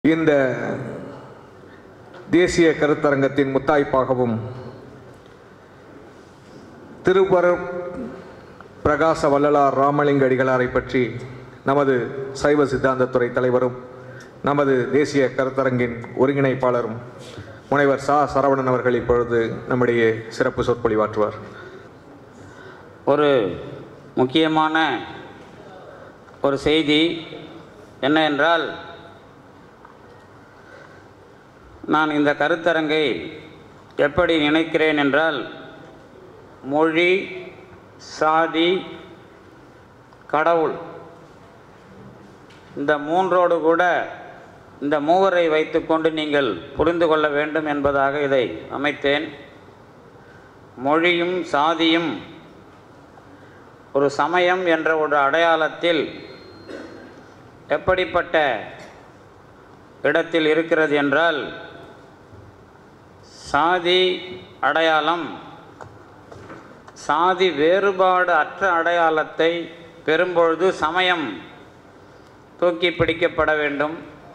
இந்த தேசிய கருத்தரங்கத்தின் முத்தாய்ப்பாகவும் திருப்பரப் பிரகாச வள்ளலார் ராமலிங்க அடிகளாரை பற்றி நமது சைவ சித்தாந்தத்துறை தலைவரும் நமது தேசிய கருத்தரங்கின் ஒருங்கிணைப்பாளரும் முனைவர் சா சரவணன் அவர்கள் இப்பொழுது நம்முடைய சிறப்பு சொற்பொழிவாற்றுவார் ஒரு முக்கியமான ஒரு செய்தி என்ன என்றால் நான் இந்த கருத்தரங்கை எப்படி நினைக்கிறேன் என்றால் மொழி சாதி கடவுள் இந்த மூன்றோடு கூட இந்த மூவரை வைத்துக்கொண்டு நீங்கள் புரிந்து கொள்ள வேண்டும் என்பதாக இதை அமைத்தேன் மொழியும் சாதியும் ஒரு சமயம் என்ற ஒரு அடையாளத்தில் எப்படிப்பட்ட இடத்தில் இருக்கிறது என்றால் சாதி அடையாளம் சாதி வேறுபாடு அற்ற அடையாளத்தை பெறும்பொழுது சமயம் தூக்கி பிடிக்கப்பட வேண்டும்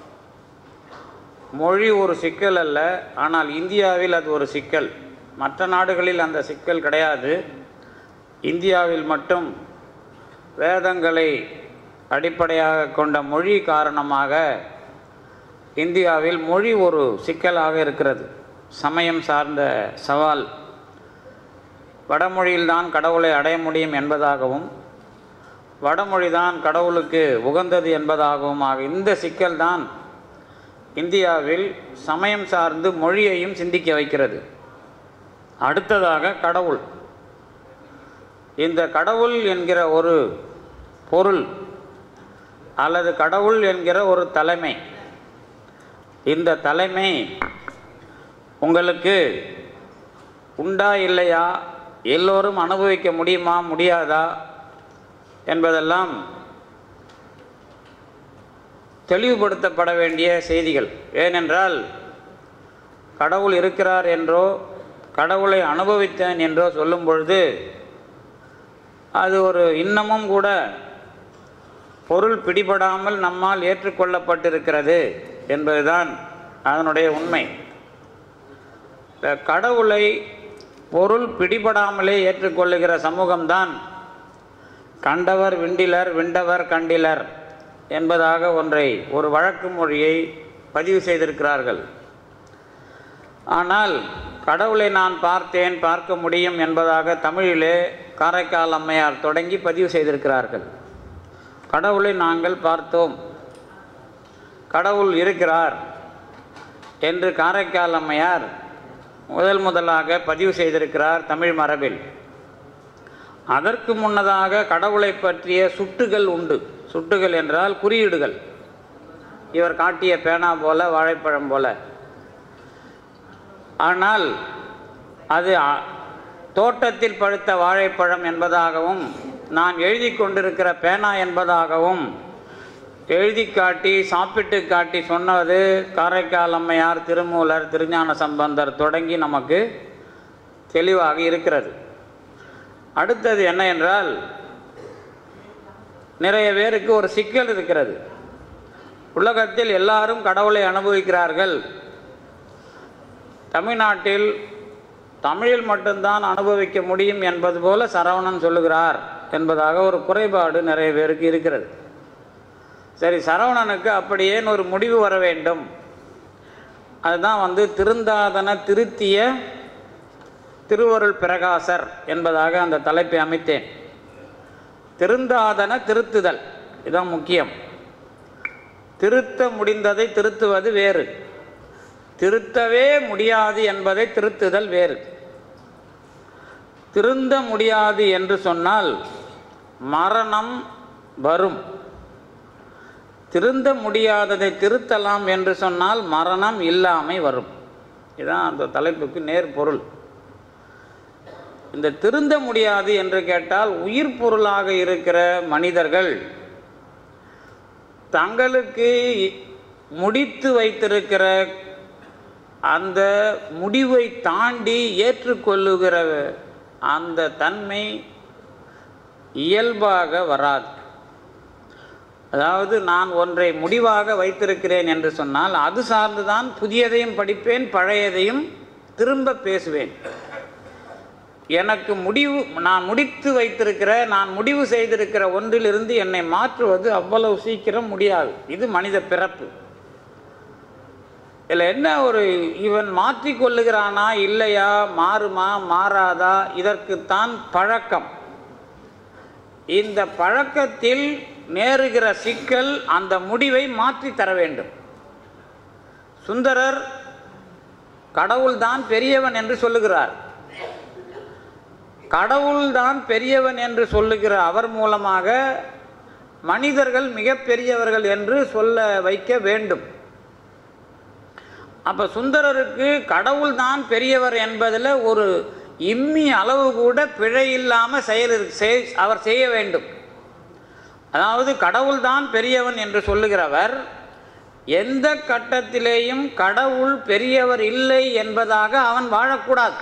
மொழி ஒரு சிக்கல் அல்ல ஆனால் இந்தியாவில் அது ஒரு சிக்கல் மற்ற நாடுகளில் அந்த சிக்கல் கிடையாது இந்தியாவில் மட்டும் வேதங்களை அடிப்படையாக கொண்ட மொழி காரணமாக இந்தியாவில் மொழி ஒரு சிக்கலாக இருக்கிறது சமயம் சார்ந்த சவால் வடமொழியில்தான் கடவுளை அடைய முடியும் என்பதாகவும் வடமொழிதான் கடவுளுக்கு உகந்தது என்பதாகவும் ஆக இந்த சிக்கல்தான் இந்தியாவில் சமயம் சார்ந்து மொழியையும் சிந்திக்க வைக்கிறது அடுத்ததாக கடவுள் இந்த கடவுள் என்கிற ஒரு பொருள் அல்லது கடவுள் என்கிற ஒரு தலைமை இந்த தலைமை உங்களுக்கு உண்டா இல்லையா எல்லோரும் அனுபவிக்க முடியுமா முடியாதா என்பதெல்லாம் தெளிவுபடுத்தப்பட வேண்டிய செய்திகள் ஏனென்றால் கடவுள் இருக்கிறார் என்றோ கடவுளை அனுபவித்தேன் என்றோ சொல்லும் பொழுது அது ஒரு இன்னமும் கூட பொருள் பிடிபடாமல் நம்மால் ஏற்றுக்கொள்ளப்பட்டிருக்கிறது என்பதுதான் அதனுடைய உண்மை இந்த கடவுளை பொருள் பிடிபடாமலே ஏற்றுக்கொள்ளுகிற சமூகம்தான் கண்டவர் விண்டிலர் விண்டவர் கண்டிலர் என்பதாக ஒன்றை ஒரு வழக்கு மொழியை பதிவு செய்திருக்கிறார்கள் ஆனால் கடவுளை நான் பார்த்தேன் பார்க்க முடியும் என்பதாக தமிழிலே காரைக்கால் அம்மையார் தொடங்கி பதிவு செய்திருக்கிறார்கள் கடவுளை நாங்கள் பார்த்தோம் கடவுள் இருக்கிறார் என்று காரைக்கால் அம்மையார் முதல் முதலாக பதிவு செய்திருக்கிறார் தமிழ் மரபில் அதற்கு முன்னதாக கடவுளை பற்றிய சுட்டுகள் உண்டு சுட்டுகள் என்றால் குறியீடுகள் இவர் காட்டிய பேனா போல வாழைப்பழம் போல ஆனால் அது அ- தோட்டத்தில் பழுத்த வாழைப்பழம் என்பதாகவும் நான் எழுதி கொண்டிருக்கிற பேனா என்பதாகவும் எழுதி காட்டி சாப்பிட்டு காட்டி சொன்னது காரைக்கால் அம்மையார் திருமூலர் திருஞான சம்பந்தர் தொடங்கி நமக்கு தெளிவாக இருக்கிறது அடுத்தது என்ன என்றால் நிறைய பேருக்கு ஒரு சிக்கல் இருக்கிறது உலகத்தில் எல்லாரும் கடவுளை அனுபவிக்கிறார்கள் தமிழ்நாட்டில் தமிழில் மட்டும்தான் அனுபவிக்க முடியும் என்பது போல சரவணன் சொல்லுகிறார் என்பதாக ஒரு குறைபாடு நிறைய பேருக்கு இருக்கிறது சரி சரவணனுக்கு அப்படியேன்னு ஒரு முடிவு வர வேண்டும் அதுதான் வந்து திருந்தாதன திருத்திய திருவருள் பிரகாசர் என்பதாக அந்த தலைப்பை அமைத்தேன் திருந்தாதன திருத்துதல் இதுதான் முக்கியம் திருத்த முடிந்ததை திருத்துவது வேறு திருத்தவே முடியாது என்பதை திருத்துதல் வேறு திருந்த முடியாது என்று சொன்னால் மரணம் வரும் திருந்த முடியாததை திருத்தலாம் என்று சொன்னால் மரணம் இல்லாமை வரும் இதுதான் அந்த தலைப்புக்கு நேர் பொருள் இந்த திருந்த முடியாது என்று கேட்டால் உயிர் பொருளாக இருக்கிற மனிதர்கள் தங்களுக்கு முடித்து வைத்திருக்கிற அந்த முடிவை தாண்டி ஏற்றுக்கொள்ளுகிற அந்த தன்மை இயல்பாக வராது அதாவது நான் ஒன்றை முடிவாக வைத்திருக்கிறேன் என்று சொன்னால் அது சார்ந்துதான் புதியதையும் படிப்பேன் பழையதையும் திரும்ப பேசுவேன் எனக்கு முடிவு நான் முடித்து வைத்திருக்கிற நான் முடிவு செய்திருக்கிற ஒன்றிலிருந்து என்னை மாற்றுவது அவ்வளவு சீக்கிரம் முடியாது இது மனித பிறப்பு இதில் என்ன ஒரு இவன் மாற்றிக்கொள்ளுகிறானா இல்லையா மாறுமா மாறாதா இதற்குத்தான் பழக்கம் இந்த பழக்கத்தில் நேருகிற சிக்கல் அந்த முடிவை மாற்றி தர வேண்டும் சுந்தரர் கடவுள்தான் பெரியவன் என்று சொல்லுகிறார் கடவுள்தான் பெரியவன் என்று சொல்லுகிற அவர் மூலமாக மனிதர்கள் மிக பெரியவர்கள் என்று சொல்ல வைக்க வேண்டும் அப்போ சுந்தரருக்கு கடவுள்தான் பெரியவர் என்பதில் ஒரு இம்மி அளவு கூட பிழை இல்லாமல் செயல் செய்- அவர் செய்ய வேண்டும் அதாவது கடவுள்தான் பெரியவன் என்று சொல்லுகிறவர் எந்த கட்டத்திலேயும் கடவுள் பெரியவர் இல்லை என்பதாக அவன் வாழக்கூடாது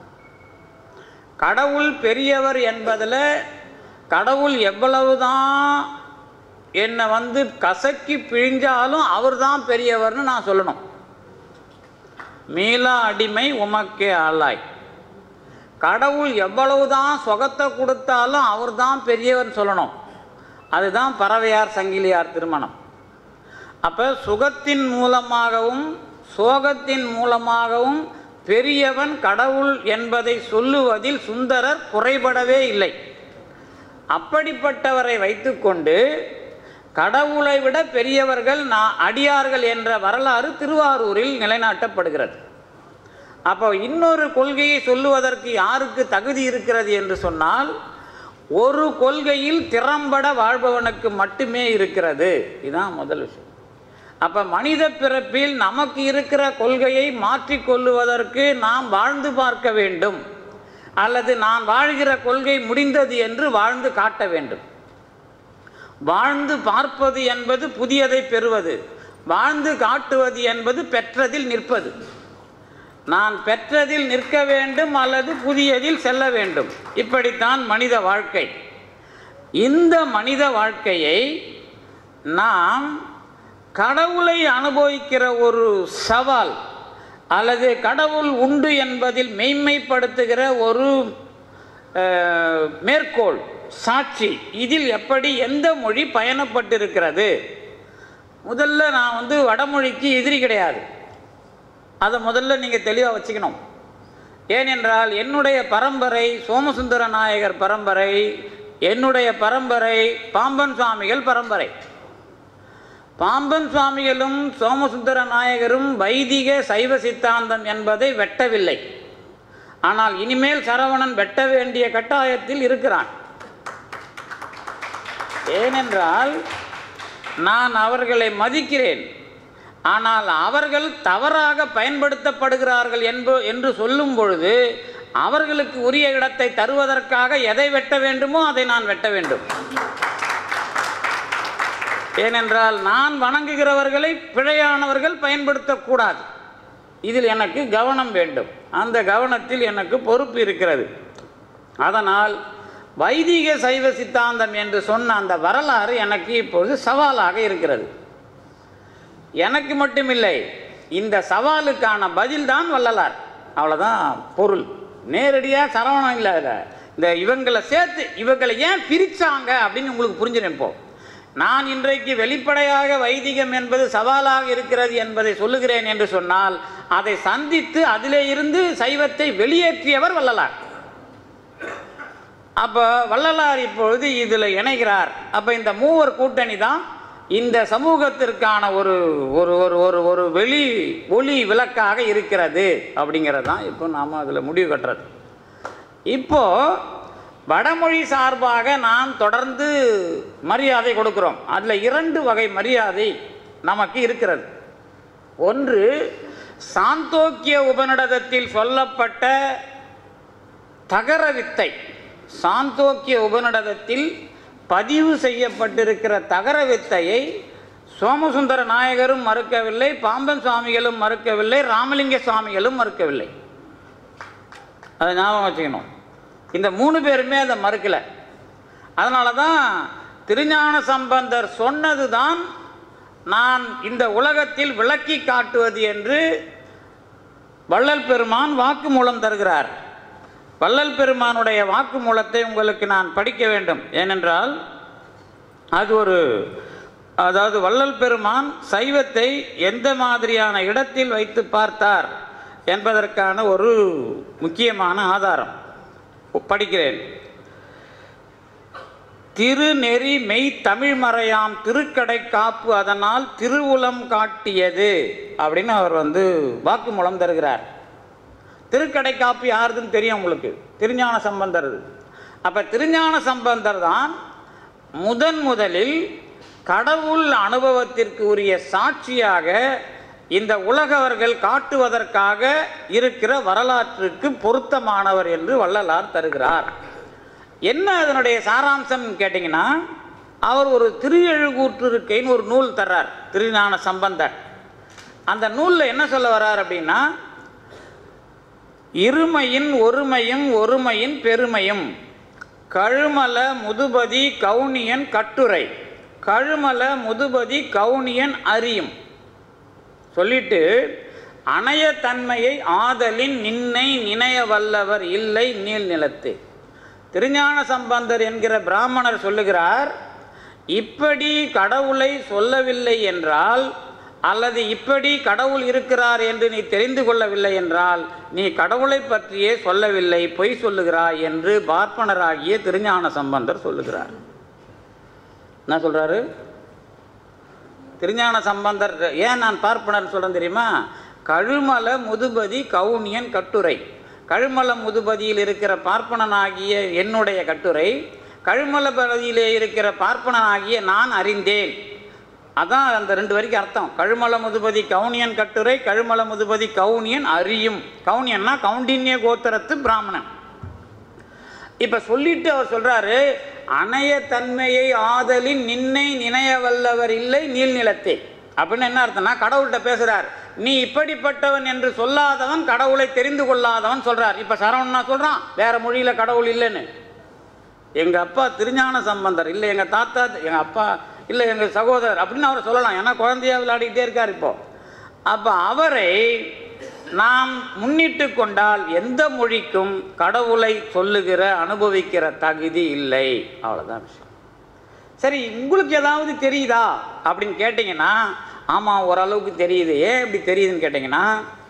கடவுள் பெரியவர் என்பதில் கடவுள் எவ்வளவுதான் என்னை வந்து கசக்கி பிழிஞ்சாலும் அவர்தான் பெரியவர்னு நான் சொல்லணும் மீளா அடிமை உமக்கே ஆளாய் கடவுள் எவ்வளவுதான் சுகத்தை கொடுத்தாலும் அவர்தான் பெரியவர்னு சொல்லணும் அதுதான் பறவையார் சங்கிலியார் திருமணம் அப்போ சுகத்தின் மூலமாகவும் சோகத்தின் மூலமாகவும் பெரியவன் கடவுள் என்பதை சொல்லுவதில் சுந்தரர் குறைபடவே இல்லை அப்படிப்பட்டவரை வைத்துக்கொண்டு கடவுளை விட பெரியவர்கள் நான் அடியார்கள் என்ற வரலாறு திருவாரூரில் நிலைநாட்டப்படுகிறது அப்போ இன்னொரு கொள்கையை சொல்லுவதற்கு யாருக்கு தகுதி இருக்கிறது என்று சொன்னால் ஒரு கொள்கையில் திறம்பட வாழ்பவனுக்கு மட்டுமே இருக்கிறது இதுதான் முதல் விஷயம் அப்போ மனித பிறப்பில் நமக்கு இருக்கிற கொள்கையை மாற்றிக்கொள்ளுவதற்கு நாம் வாழ்ந்து பார்க்க வேண்டும் அல்லது நான் வாழ்கிற கொள்கை முடிந்தது என்று வாழ்ந்து காட்ட வேண்டும் வாழ்ந்து பார்ப்பது என்பது புதியதை பெறுவது வாழ்ந்து காட்டுவது என்பது பெற்றதில் நிற்பது நான் பெற்றதில் நிற்க வேண்டும் அல்லது புதியதில் செல்ல வேண்டும் இப்படித்தான் மனித வாழ்க்கை இந்த மனித வாழ்க்கையை நாம் கடவுளை அனுபவிக்கிற ஒரு சவால் அல்லது கடவுள் உண்டு என்பதில் மெய்மைப்படுத்துகிற ஒரு அஹ், மேற்கோள் சாட்சி இதில் எப்படி எந்த மொழி பயணப்பட்டிருக்கிறது முதல்ல நான் வந்து வடமொழிக்கு எதிரி கிடையாது அதை முதல்ல நீங்கள் தெளிவாக வச்சுக்கணும் ஏனென்றால் என்னுடைய பரம்பரை சோமசுந்தர நாயகர் பரம்பரை என்னுடைய பரம்பரை பாம்பன் சுவாமிகள் பரம்பரை பாம்பன் சுவாமிகளும் சோமசுந்தர நாயகரும் வைதிக சைவ சித்தாந்தம் என்பதை வெட்டவில்லை ஆனால் இனிமேல் சரவணன் வெட்ட வேண்டிய கட்டாயத்தில் இருக்கிறான் ஏனென்றால் நான் அவர்களை மதிக்கிறேன் ஆனால் அவர்கள் தவறாக பயன்படுத்தப்படுகிறார்கள் என்போ என்று சொல்லும் பொழுது அவர்களுக்கு உரிய இடத்தை தருவதற்காக எதை வெட்ட வேண்டுமோ அதை நான் வெட்ட வேண்டும் ஏனென்றால் நான் வணங்குகிறவர்களை பிழையானவர்கள் பயன்படுத்தக்கூடாது இதில் எனக்கு கவனம் வேண்டும் அந்த கவனத்தில் எனக்கு பொறுப்பு இருக்கிறது அதனால் வைதிக சைவ சித்தாந்தம் என்று சொன்ன அந்த வரலாறு எனக்கு இப்பொழுது சவாலாக இருக்கிறது எனக்கு மட்டுமில்லை இந்த சவாலுக்கான பதில்தான் வள்ளலார் அவ்வளோதான் பொருள் நேரடியாக சரவணம் இல்லை அதுல. இந்த இவங்களை சேர்த்து இவங்களை ஏன் பிரிச்சாங்க அப்படின்னு உங்களுக்கு புரிஞ்சிடும் இப்போ நான் இன்றைக்கு வெளிப்படையாக வைதிகம் என்பது சவாலாக இருக்கிறது என்பதை சொல்லுகிறேன் என்று சொன்னால் அதை சந்தித்து அதிலே இருந்து சைவத்தை வெளியேற்றியவர் வள்ளலார் அப்போ வள்ளலார் இப்பொழுது இதில் இணைகிறார் அப்போ இந்த மூவர் கூட்டணி தான் இந்த சமூகத்திற்கான ஒரு ஒரு ஒரு ஒரு ஒரு வெளி ஒளி விளக்காக இருக்கிறது அப்படிங்கிறது தான் இப்போ நாம் அதில் முடிவு கட்டுறது இப்போ வடமொழி சார்பாக நாம் தொடர்ந்து மரியாதை கொடுக்கிறோம் அதில் இரண்டு வகை மரியாதை நமக்கு இருக்கிறது ஒன்று சாந்தோக்கிய உபநிடதத்தில் சொல்லப்பட்ட தகர வித்தை சாந்தோக்கிய உபநிடதத்தில் பதிவு செய்யப்பட்டிருக்கிற தகர வித்தையை சோமசுந்தர நாயகரும் மறுக்கவில்லை பாம்பன் சுவாமிகளும் மறுக்கவில்லை ராமலிங்க சுவாமிகளும் மறுக்கவில்லை அதை ஞாபகம் வச்சுக்கணும் இந்த மூணு பேருமே அதை மறுக்கலை அதனால தான் திருஞான சம்பந்தர் சொன்னதுதான் நான் இந்த உலகத்தில் விளக்கி காட்டுவது என்று வள்ளல் பெருமான் வாக்குமூலம் தருகிறார் வள்ளல் பெருமானுடைய வாக்குமூலத்தை உங்களுக்கு நான் படிக்க வேண்டும் ஏனென்றால் அது ஒரு அதாவது வள்ளல் பெருமான் சைவத்தை எந்த மாதிரியான இடத்தில் வைத்து பார்த்தார் என்பதற்கான ஒரு முக்கியமான ஆதாரம் படிக்கிறேன் திருநெறி மெய் தமிழ்மறையாம் திருக்கடை காப்பு அதனால் திருவுளம் காட்டியது அப்படின்னு அவர் வந்து வாக்குமூலம் தருகிறார் திருக்கடை காப்பு யாருதுன்னு தெரியும் உங்களுக்கு திருஞான சம்பந்தர் இது. அப்ப திருஞான சம்பந்தர் தான் முதன் முதலில் கடவுள் அனுபவத்திற்கு உரிய சாட்சியாக இந்த உலகவர்கள் காட்டுவதற்காக இருக்கிற வரலாற்றுக்கு பொருத்தமானவர் என்று வள்ளலார் தருகிறார் என்ன அதனுடைய சாராம்சம் கேட்டிங்கன்னா அவர் ஒரு திருஎழுகூற்றிருக்கைன்னு ஒரு நூல் தர்றார் திருஞான சம்பந்தர் அந்த நூலில் என்ன சொல்ல வர்றார் அப்படின்னா இருமையின் ஒருமையும் ஒருமையின் பெருமையும் கழுமல முதுபதி கவுனியன் கட்டுரை கழுமல முதுபதி கவுனியன் அறியும் சொல்லிட்டு அணைய தன்மையை ஆதலின் நின்னை நினைய வல்லவர் இல்லை நீள் நிலத்து திருஞான சம்பந்தர் என்கிற பிராமணர் சொல்லுகிறார் இப்படி கடவுளை சொல்லவில்லை என்றால் அல்லது இப்படி கடவுள் இருக்கிறார் என்று நீ தெரிந்து கொள்ளவில்லை என்றால் நீ கடவுளை பற்றியே சொல்லவில்லை பொய் சொல்லுகிறாய் என்று பார்ப்பனராகிய திருஞான சம்பந்தர் சொல்லுகிறார் என்ன சொல்றாரு திருஞான சம்பந்தர் ஏன் நான் பார்ப்பனர் சொல்றேன் தெரியுமா கழுமல முதுபதி கவுனியன் கட்டுரை கழுமல முதுபதியில் இருக்கிற பார்ப்பனனாகிய என்னுடைய கட்டுரை கழுமல பகுதியிலே இருக்கிற பார்ப்பனனாகிய நான் அறிந்தேன் அதான் அந்த ரெண்டு வரைக்கும் அர்த்தம் கழுமல முதுபதி கவுனியன் கட்டுரை கழுமல முதுபதி கவுனியன் அறியும் கவுனியன்னா கவுண்டின்ய கோத்திரத்து பிராமணன் இப்ப சொல்லிட்டு அவர் சொல்றாரு அணைய தன்மையை ஆதலின் நின்னை நினைய வல்லவர் இல்லை நீள்நிலத்தே அப்படின்னு என்ன அர்த்தம்னா கடவுள்கிட்ட பேசுறார் நீ இப்படிப்பட்டவன் என்று சொல்லாதவன் கடவுளை தெரிந்து கொள்ளாதவன் சொல்றார் இப்ப சரவணனா சொல்றான் வேற மொழியில கடவுள் இல்லைன்னு எங்க அப்பா திருஞான சம்பந்தர் இல்லை எங்க தாத்தா எங்க அப்பா இல்லை எங்க சகோதரர் அப்படின்னு அவர் சொல்லலாம் ஏன்னா குழந்தையா விளையாடிக்கிட்டே இருக்கார் இப்போ அப்ப அவரை நாம் முன்னிட்டு கொண்டால் எந்த மொழிக்கும் கடவுளை சொல்லுகிற அனுபவிக்கிற தகுதி இல்லை அவ்வளவுதான் விஷயம் சரி உங்களுக்கு ஏதாவது தெரியுதா அப்படின்னு கேட்டிங்கன்னா ஆமாம் ஓரளவுக்கு தெரியுது ஏன் இப்படி தெரியுதுன்னு கேட்டிங்கன்னா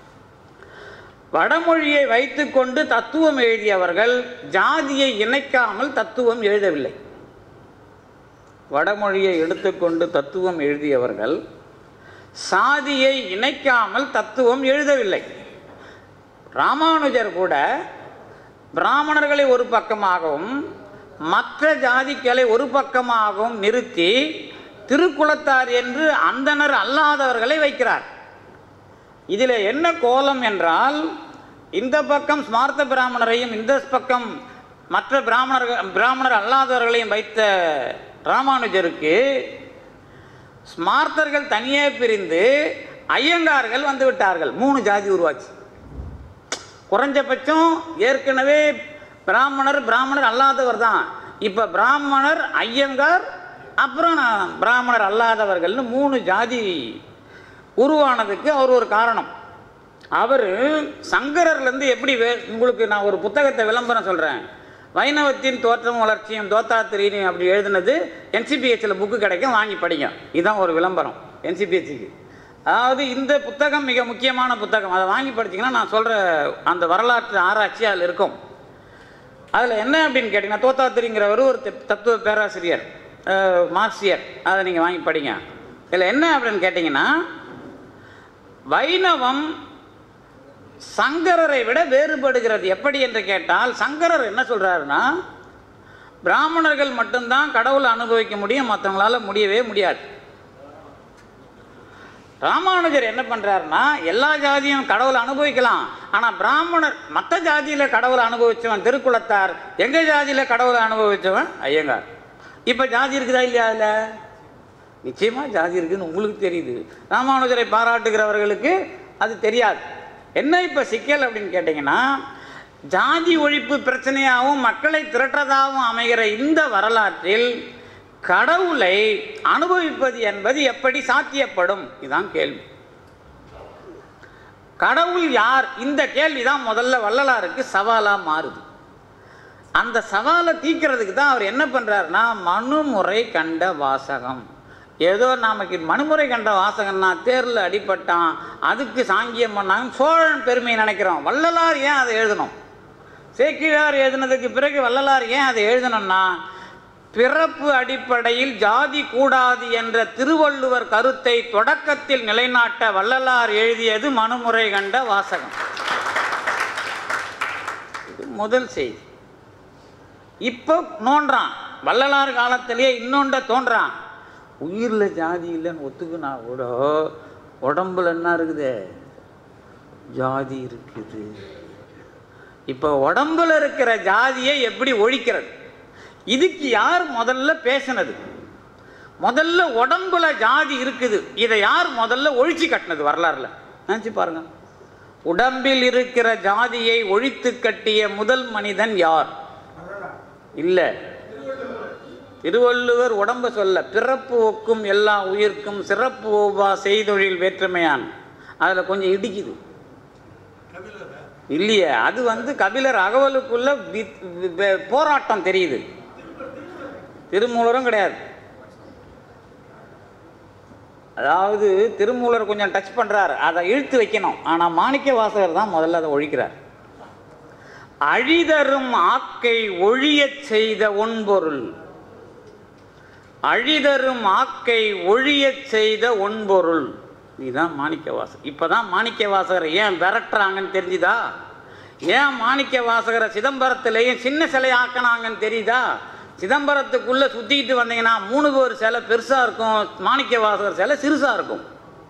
வடமொழியை வைத்துக்கொண்டு தத்துவம் எழுதியவர்கள் ஜாதியை இணைக்காமல் தத்துவம் எழுதவில்லை வடமொழியை எடுத்துக்கொண்டு தத்துவம் எழுதியவர்கள் சாதியை இணைக்காமல் தத்துவம் எழுதவில்லை ராமானுஜர் கூட பிராமணர்களை ஒரு பக்கமாகவும் மற்ற ஜாதிக்களை ஒரு பக்கமாகவும் நிறுத்தி திருக்குலத்தார் என்று அந்தனர் அல்லாதவர்களை வைக்கிறார் இதில் என்ன கோலம் என்றால் இந்த பக்கம் ஸ்மார்த்த பிராமணரையும் இந்த பக்கம் மற்ற பிராமணர்கள் பிராமணர் அல்லாதவர்களையும் வைத்த ராமானுஜருக்கு ஸ்மார்த்தர்கள் தனியே பிரிந்து ஐயங்கார்கள் வந்து விட்டார்கள் மூணு ஜாதி உருவாச்சு குறைஞ்சபட்சம் ஏற்கனவே பிராமணர் பிராமணர் அல்லாதவர் தான் இப்போ பிராமணர் ஐயங்கார் அப்புறம் நான் பிராமணர் அல்லாதவர்கள்னு மூணு ஜாதி உருவானதுக்கு அவர் ஒரு காரணம் அவர் சங்கரர்லேருந்து எப்படி வே உங்களுக்கு நான் ஒரு புத்தகத்தை விளம்பரம் சொல்கிறேன் வைணவத்தின் தோற்றம் வளர்ச்சியும் தோத்தாத்திரின்னு அப்படி எழுதுனது என்சிபிஹெச்சில் புக்கு கிடைக்கும் வாங்கி படிங்க இதுதான் ஒரு விளம்பரம் என்சிபிஹெச்சுக்கு அதாவது இந்த புத்தகம் மிக முக்கியமான புத்தகம் அதை வாங்கி படிச்சீங்கன்னா நான் சொல்கிற அந்த வரலாற்று ஆராய்ச்சி அதில் இருக்கும் அதில் என்ன அப்படின்னு கேட்டிங்கன்னா தோத்தாத்திரிங்கிறவர் ஒரு த- தத்துவ பேராசிரியர் அஹ், மார்க்சியர் அதை நீங்கள் வாங்கி படிங்க இதில் என்ன அப்படின்னு கேட்டிங்கன்னா வைணவம் சங்கரரை விட வேறுபடுகிறது எப்படி என்று கேட்டால் சங்கரர் என்ன சொல்றாருன்னா பிராமணர்கள் மட்டும்தான் கடவுளை அனுபவிக்க முடியும் மற்றவங்களால முடியவே முடியாது ராமானுஜர் என்ன பண்றாருன்னா எல்லா ஜாதியும் கடவுளை அனுபவிக்கலாம் ஆனா பிராமணர் மற்ற ஜாதியில கடவுளை அனுபவிச்சவன் திருக்குலத்தார் எங்க ஜாதியில கடவுளை அனுபவிச்சவன் ஐயங்கார் இப்ப ஜாதி இருக்குதா இல்லையா அதுல நிச்சயமா ஜாதி இருக்குன்னு உங்களுக்கு தெரியுது ராமானுஜரை பாராட்டுகிறவர்களுக்கு அது தெரியாது என்ன இப்ப சிக்கல் அப்படின்னு கேட்டிங்கன்னா ஜாதி ஒழிப்பு பிரச்சனையாகவும் மக்களை திரட்டுறதாகவும் அமைகிற இந்த வரலாற்றில் கடவுளை அனுபவிப்பது என்பது எப்படி சாத்தியப்படும் இதுதான் கேள்வி கடவுள் யார் இந்த கேள்வி தான் முதல்ல வள்ளலாருக்கு சவாலாக மாறுது அந்த சவாலை தீர்க்கிறதுக்கு தான் அவர் என்ன பண்ணுறாருன்னா மனுமுறை கண்ட வாசகம் ஏதோ நமக்கு மனுமுறை கண்ட வாசகம்னா தேரில் அடிபட்டான் அதுக்கு சாங்கியம் பண்ணாங்க சோழன் பெருமையை நினைக்கிறோம் வள்ளலார் ஏன் அதை எழுதணும் சேக்கிழார் எழுதினதுக்கு பிறகு வள்ளலார் ஏன் அதை எழுதணும்னா பிறப்பு அடிப்படையில் ஜாதி கூடாது என்ற திருவள்ளுவர் கருத்தை தொடக்கத்தில் நிலைநாட்ட வள்ளலார் எழுதியது மனுமுறை கண்ட வாசகம் இது முதல் செய்தி இப்போ நோன்றான் வள்ளலார் காலத்திலேயே இன்னொன்ற தோன்றான் உயிரில் ஜாதி இல்லைன்னு ஒத்துக்குனா கூட உடம்புல என்ன இருக்குது ஜாதி இருக்குது இப்போ உடம்புல இருக்கிற ஜாதியை எப்படி ஒழிக்கிறது இதுக்கு யார் முதல்ல பேசினது முதல்ல உடம்புல ஜாதி இருக்குது இதை யார் முதல்ல ஒழிச்சு கட்டினது வரலாறுல நினச்சி பாருங்க உடம்பில் இருக்கிற ஜாதியை ஒழித்து கட்டிய முதல் மனிதன் யார் இல்லை திருவள்ளுவர் உடம்ப சொல்ல பிறப்பு ஒக்கும் எல்லா உயிர்க்கும் சிறப்பு ஓவா செய்தொழில் வேற்றுமையான் அதில் கொஞ்சம் இடிக்குது இல்லையே அது வந்து கபிலர் அகவலுக்குள்ள வி- வி- போராட்டம் தெரியுது திருமூலரும் கிடையாது அதாவது திருமூலர் கொஞ்சம் டச் பண்றாரு அதை இழுத்து வைக்கணும் ஆனா மாணிக்க வாசகர் தான் முதல்ல அதை ஒழிக்கிறார் அழிதரும் ஆக்கை ஒழியச் செய்த ஒன்பொருள் அழிதரும் ஆக்கை ஒழியச் செய்த ஒன்பொருள் இதுதான் மாணிக்க வாசகர் இப்பதான் மாணிக்க வாசகரை ஏன் விரட்டுறாங்கன்னு தெரிஞ்சுதா ஏன் மாணிக்க வாசகரை சிதம்பரத்திலேயும் சின்ன சிலை ஆக்கினாங்கன்னு தெரியுதா சிதம்பரத்துக்குள்ள சுத்திக்கிட்டு வந்தீங்கன்னா மூணு பேர் சிலை பெருசா இருக்கும் மாணிக்க வாசகர் சிலை சிறுசா இருக்கும்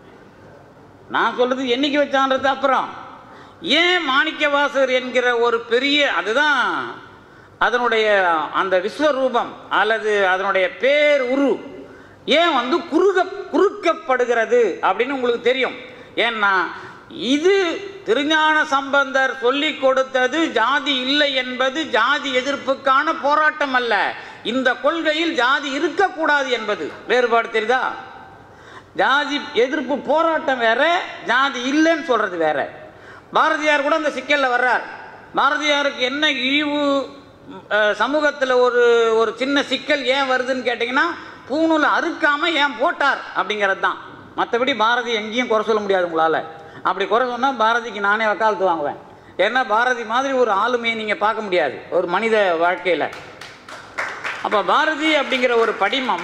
நான் சொல்றது என்னைக்கு வச்சான்றது அப்புறம் ஏன் மாணிக்க வாசகர் என்கிற ஒரு பெரிய அதுதான் அதனுடைய அந்த விஸ்வரூபம் அல்லது அதனுடைய பேர் உரு ஏன் வந்து குறுக குறுக்கப்படுகிறது அப்படின்னு உங்களுக்கு தெரியும் ஏன்னா இது திருஞான சம்பந்தர் சொல்லிக் கொடுத்தது ஜாதி இல்லை என்பது ஜாதி எதிர்ப்புக்கான போராட்டம் அல்ல இந்த கொள்கையில் ஜாதி இருக்கக்கூடாது என்பது வேறுபாடு தெரியுதா ஜாதி எதிர்ப்பு போராட்டம் வேற ஜாதி இல்லைன்னு சொல்றது வேற பாரதியார் கூட அந்த சிக்கல்ல வர்றார் பாரதியாருக்கு என்ன இழிவு சமூகத்தில் ஒரு ஒரு சின்ன சிக்கல் ஏன் வருதுன்னு கேட்டிங்கன்னா பூணூலை அறுக்காம ஏன் போட்டார் அப்படிங்கிறது தான் மற்றபடி பாரதி எங்கேயும் குறை சொல்ல முடியாது உங்களால் அப்படி குறை சொன்னால் பாரதிக்கு நானே வக்காலத்து வாங்குவேன் ஏன்னா பாரதி மாதிரி ஒரு ஆளுமையை நீங்கள் பார்க்க முடியாது ஒரு மனித வாழ்க்கையில் அப்போ பாரதி அப்படிங்கிற ஒரு படிமம்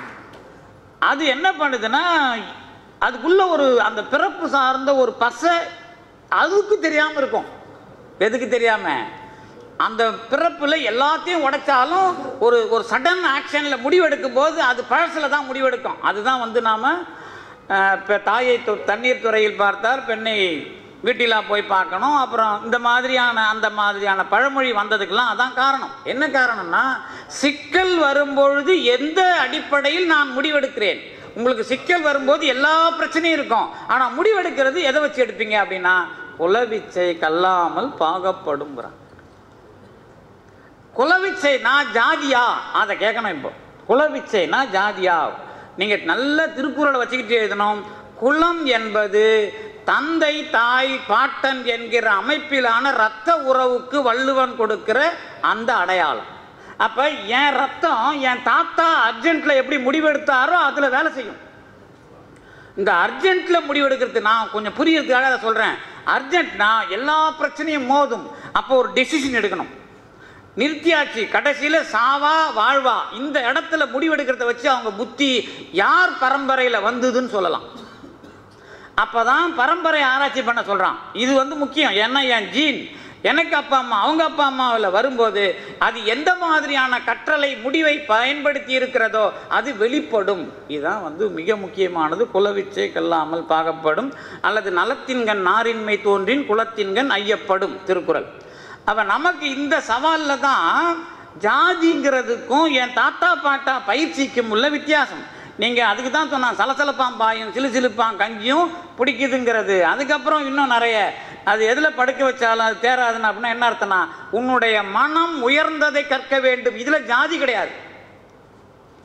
அது என்ன பண்ணுதுன்னா அதுக்குள்ள ஒரு அந்த பிறப்பு சார்ந்த ஒரு பசை அதுக்கு தெரியாம இருக்கும் எதுக்கு தெரியாம அந்த பிறப்புல எல்லாத்தையும் உடைச்சாலும் ஒரு ஒரு சடன் ஆக்ஷன்ல முடிவெடுக்கும் போது அது பழசுல தான் முடிவெடுக்கும் அதுதான் வந்து நாம அஹ், இப்ப தாயை து- தண்ணீர் துறையில் பார்த்தார் பெண்ணை வீட்டிலா போய் பார்க்கணும் அப்புறம் இந்த மாதிரியான அந்த மாதிரியான பழமொழி வந்ததுக்கெல்லாம் அதான் காரணம் என்ன காரணம்னா சிக்கல் வரும்பொழுது எந்த அடிப்படையில் நான் முடிவெடுக்கிறேன் உங்களுக்கு சிக்கல் வரும்போது எல்லா பிரச்சனையும் இருக்கும் ஆனால் முடிவெடுக்கிறது எதை வச்சு எடுப்பீங்க அப்படின்னா குலவிச்சை கல்லாமல் பாகப்படுங்கிறான் குலவிச்சை நான் ஜாதியா அதை கேட்கணும் இப்போ குலவிச்சை நான் ஜாதியா நீங்கள் நல்ல திருக்குறளை வச்சுக்கிட்டு எழுதணும் குலம் என்பது தந்தை தாய் பாட்டன் என்கிற அமைப்பிலான இரத்த உறவுக்கு வள்ளுவன் கொடுக்கிற அந்த அடையாளம் அப்போ என் ரத்தம் என் தாத்தா அர்ஜென்ட்டில் எப்படி முடிவெடுத்தாரோ அதில் வேலை செய்யும் இந்த அர்ஜென்ட்ல முடிவெடுக்கிறது நான் கொஞ்சம் புரியறதுக்காக அதை சொல்றேன் அர்ஜென்ட்னா எல்லா பிரச்சனையும் மோதும் அப்போ ஒரு டெசிஷன் எடுக்கணும் நிறுத்தியாச்சு கடைசியில் சாவா வாழ்வா இந்த இடத்துல முடிவெடுக்கிறத வச்சு அவங்க புத்தி யார் பரம்பரையில் வந்ததுன்னு சொல்லலாம் அப்பதான் பரம்பரை ஆராய்ச்சி பண்ண சொல்றான் இது வந்து முக்கியம் ஏன்னா என் ஜீன் எனக்கு அப்பா அம்மா அவங்க அப்பா அம்மாவில் வரும்போது அது எந்த மாதிரியான கற்றலை முடிவை பயன்படுத்தி இருக்கிறதோ அது வெளிப்படும் இதுதான் வந்து மிக முக்கியமானது குலவிச்சை கல்லாமல் பாகப்படும் அல்லது நலத்தின்கண் நாரின்மை தோன்றின் குலத்தின்கண் ஐயப்படும் திருக்குறள் அப்ப நமக்கு இந்த சவாலில் தான் ஜாதிங்கிறதுக்கும் என் தாத்தா பாட்டா பயிற்சிக்கும் உள்ள வித்தியாசம் நீங்கள் அதுக்கு தான் சொன்னான் சலசலப்பாம் பாயும் சிலுசிலுப்பாம் கஞ்சியும் பிடிக்குதுங்கிறது அதுக்கப்புறம் இன்னும் நிறைய அது எதில் படுக்க வச்சாலும் அது தேராதுன்னு அப்படின்னா என்ன அர்த்தம்னா உன்னுடைய மனம் உயர்ந்ததை கற்க வேண்டும் இதில் ஜாதி கிடையாது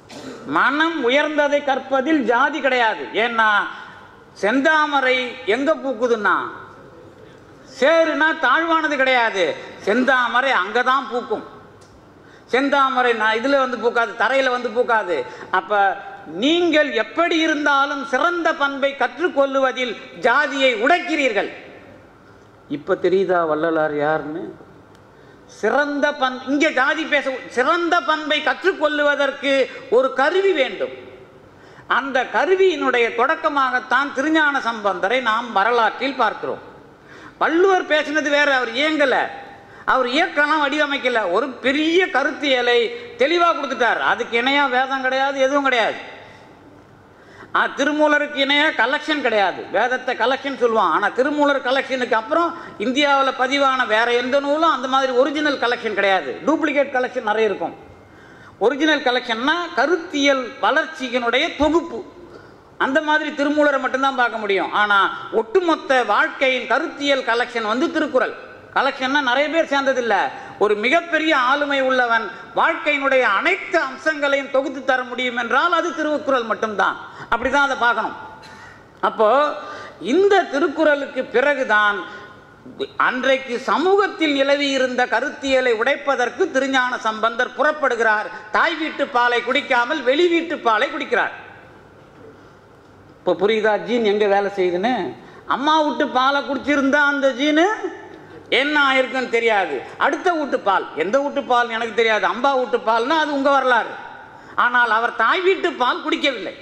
மனம் உயர்ந்ததை கற்பதில் ஜாதி கிடையாது ஏன்னா செந்தாமரை எங்க பூக்குதுன்னா சேருனா தாழ்வானது கிடையாது செந்தாமரை அங்கதான் பூக்கும் செந்தாமரை நான் இதில் வந்து பூக்காது தரையில் வந்து பூக்காது அப்ப நீங்கள் எப்படி இருந்தாலும் சிறந்த பண்பை கற்றுக்கொள்ளுவதில் ஜாதியை உடைக்கிறீர்கள் இப்ப தெரியுதா வள்ளலார் யாருன்னு சிறந்த பண் இங்கே ஜாதி பேச சிறந்த பண்பை கற்றுக்கொள்ளுவதற்கு ஒரு கருவி வேண்டும் அந்த கருவியினுடைய தொடக்கமாகத்தான் திருஞான சம்பந்தரை நாம் வரலாற்றில் பார்க்கிறோம் வள்ளுவர் பேசினது வேற அவர் இயங்கல அவர் இயக்கலாம் வடிவமைக்கல ஒரு பெரிய கருத்தியலை தெளிவாக கொடுத்துட்டார் அதுக்கு இணையா வேதம் கிடையாது எதுவும் கிடையாது ஆ, திருமூலருக்கு இணையா கலெக்ஷன் கிடையாது வேதத்தை கலெக்ஷன் சொல்லுவான் ஆனால் திருமூலர் கலெக்ஷனுக்கு அப்புறம் இந்தியாவில் பதிவான வேற எந்த நூலும் அந்த மாதிரி ஒரிஜினல் கலெக்ஷன் கிடையாது டூப்ளிகேட் கலெக்ஷன் நிறைய இருக்கும் ஒரிஜினல் கலெக்ஷன்னா கருத்தியல் வளர்ச்சியினுடைய தொகுப்பு அந்த மாதிரி திருமூலரை மட்டும்தான் பார்க்க முடியும் ஆனால் ஒட்டுமொத்த வாழ்க்கையின் கருத்தியல் கலெக்ஷன் வந்து திருக்குறள் கலெக்ஷன்னா நிறைய பேர் சேர்ந்ததில்ல ஒரு மிகப்பெரிய ஆளுமை உள்ளவன் வாழ்க்கையினுடைய அனைத்து அம்சங்களையும் தொகுத்து தர முடியும் என்றால் அது திருக்குறள் மட்டும்தான் அப்படிதான் அதை பார்க்கணும் அப்போ இந்த திருக்குறளுக்கு பிறகுதான் அன்றைக்கு சமூகத்தில் நிலவி இருந்த கருத்தியலை உடைப்பதற்கு திருஞான சம்பந்தர் புறப்படுகிறார் தாய் வீட்டு பாலை குடிக்காமல் வெளி வீட்டு பாலை குடிக்கிறார் இப்போ புரியுதா ஜீன் எங்க வேலை செய்யுதுன்னு அம்மா வீட்டு பாலை குடிச்சிருந்தா அந்த ஜீனு என்ன ஆயிருக்குன்னு தெரியாது அடுத்த வீட்டு பால் எந்த வீட்டு பால் எனக்கு தெரியாது அம்பா வீட்டு பால்னா அது உங்க வரலாறு ஆனால் அவர் தாய் வீட்டு பால் குடிக்கவில்லை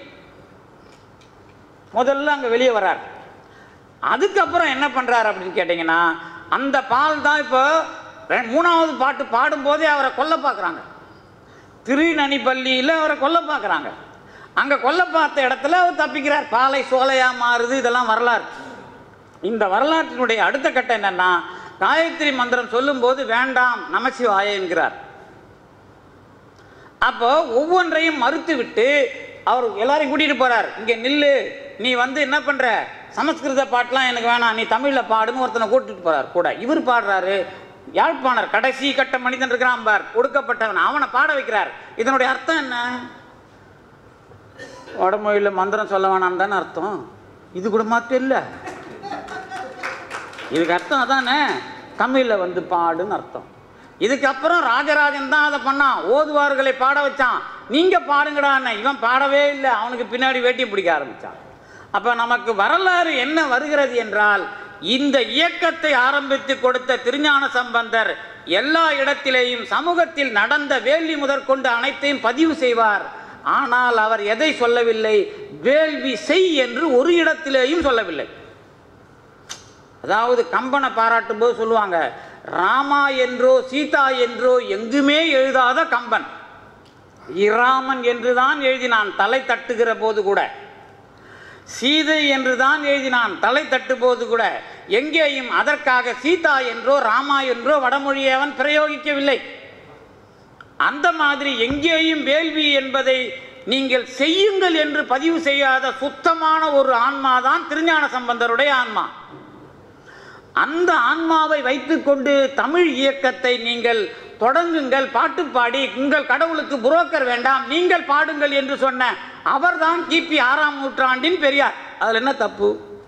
முதல்ல அங்க வெளியே வர்றார் அதுக்கப்புறம் என்ன பண்றாரு அப்படின்னு கேட்டிங்கன்னா அந்த பால் தான் இப்போ ரெ- மூணாவது பாட்டு பாடும்போதே அவரை கொல்ல பார்க்குறாங்க திருநனி பள்ளியில் அவரை கொல்ல பார்க்குறாங்க அங்கே கொல்ல பார்த்த இடத்துல அவர் தப்பிக்கிறார் பாலை சோலையா மாறுது இதெல்லாம் வரலாறு இந்த வரலாற்றினுடைய அடுத்த கட்டம் என்னன்னா காயத்ரி மந்திரம் சொல்லும்போது வேண்டாம் நமசிவாய என்கிறார் அப்போ ஒவ்வொன்றையும் மறுத்து விட்டு அவர் எல்லாரையும் கூட்டிட்டு போறார் இங்க நில்லு நீ வந்து என்ன பண்ற சமஸ்கிருத பாட்டெலாம் எனக்கு வேணாம் நீ தமிழ்ல பாடுன்னு ஒருத்தனை கூட்டிட்டு போறார் கூட இவர் பாடுறாரு யாழ்ப்பாணர் கடைசி கட்ட மனிதன் இருக்கிறான் பார் ஒடுக்கப்பட்டவன் அவனை பாட வைக்கிறார் இதனுடைய அர்த்தம் என்ன வடமொழியில் மந்திரம் சொல்ல வேணாம் தானே அர்த்தம் இது கூட மாற்றம் இல்லை இதுக்கு அர்த்தம் அதானே தமிழில் வந்து பாடுன்னு அர்த்தம் இதுக்கப்புறம் ராஜராஜன் தான் அதை பண்ணான் ஓதுவார்களை பாட வச்சான் நீங்க பாடுங்கடான்னு இவன் பாடவே இல்லை அவனுக்கு பின்னாடி வேட்டி பிடிக்க ஆரம்பிச்சான் அப்ப நமக்கு வரலாறு என்ன வருகிறது என்றால் இந்த இயக்கத்தை ஆரம்பித்து கொடுத்த திருஞான சம்பந்தர் எல்லா இடத்திலேயும் சமூகத்தில் நடந்த வேள்வி முதற்கொண்டு அனைத்தையும் பதிவு செய்வார் ஆனால் அவர் எதை சொல்லவில்லை வேள்வி செய் என்று ஒரு இடத்திலேயும் சொல்லவில்லை அதாவது கம்பனை பாராட்டும் போது சொல்லுவாங்க ராமா என்றோ சீதா என்றோ எங்குமே எழுதாத கம்பன் இராமன் என்றுதான் எழுதினான் தலை தட்டுகிற போது கூட சீதை என்றுதான் எழுதினான் தலை தட்டு போது கூட எங்கேயும் அதற்காக சீதா என்றோ ராமா என்றோ வடமொழியை அவன் பிரயோகிக்கவில்லை அந்த மாதிரி எங்கேயும் வேள்வி என்பதை நீங்கள் செய்யுங்கள் என்று பதிவு செய்யாத சுத்தமான ஒரு ஆன்மாதான் திருஞான சம்பந்தருடைய ஆன்மா அந்த ஆன்மாவை வைத்துக்கொண்டு தமிழ் இயக்கத்தை நீங்கள் தொடங்குங்கள் பாட்டு பாடி உங்கள் கடவுளுக்கு புரோக்கர் வேண்டாம் நீங்கள் பாடுங்கள் என்று சொன்ன அவர்தான் கிபி ஆறாம் நூற்றாண்டின் பெரியார் அதுல என்ன தப்பு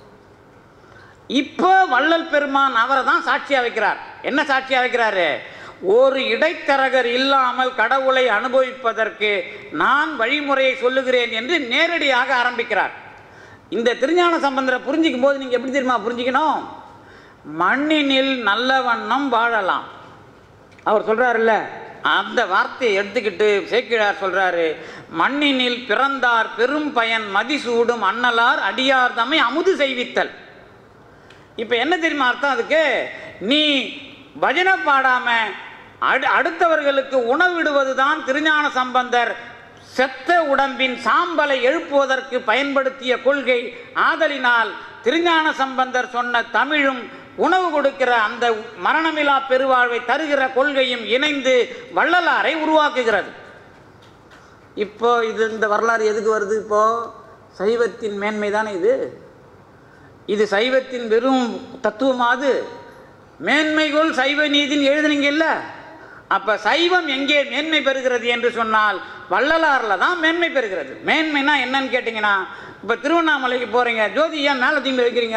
இப்போ வள்ளல் பெருமான் அவரை தான் சாட்சியா வைக்கிறார் என்ன சாட்சியா வைக்கிறாரு ஒரு இடைத்தரகர் இல்லாமல் கடவுளை அனுபவிப்பதற்கு நான் வழிமுறையை சொல்லுகிறேன் என்று நேரடியாக ஆரம்பிக்கிறார் இந்த திருஞான சம்பந்தரை புரிஞ்சிக்கும் போது நீங்க எப்படி தெரியுமா புரிஞ்சுக்கணும் மண்ணினில் நல்ல வண்ணம் வாழலாம் அவர் சொல்றாருல்ல அந்த வார்த்தையை எடுத்துக்கிட்டு சேக்கிழார் சொல்றாரு மண்ணினில் பிறந்தார் பெரும் பயன் மதிசூடும் அன்னலார் அடியார் தம்மை அமுது செய்வித்தல் இப்போ என்ன தெரியுமா அர்த்தம் அதுக்கு நீ பஜனை பாடாம அடு அடுத்தவர்களுக்கு உணவிடுவது தான் திருஞான சம்பந்தர் செத்த உடம்பின் சாம்பலை எழுப்புவதற்கு பயன்படுத்திய கொள்கை ஆதலினால் திருஞான சம்பந்தர் சொன்ன தமிழும் உணவு கொடுக்கிற அந்த மரணமிலா பெருவாழ்வை தருகிற கொள்கையும் இணைந்து வள்ளலாரை உருவாக்குகிறது இப்போ இது இந்த வரலாறு எதுக்கு வருது இப்போ சைவத்தின் மேன்மை தானே இது இது சைவத்தின் வெறும் தத்துவமாது மேன்மைகோல் சைவ நீதின்னு எழுதுனீங்கல்ல அப்ப சைவம் எங்கே மேன்மை பெறுகிறது என்று சொன்னால் வள்ளலாரில் தான் மேன்மை பெறுகிறது மேன்மைனா என்னன்னு கேட்டிங்கன்னா இப்போ திருவண்ணாமலைக்கு போகிறீங்க ஜோதி ஏன் மேலே தீண்டு வைக்கிறீங்க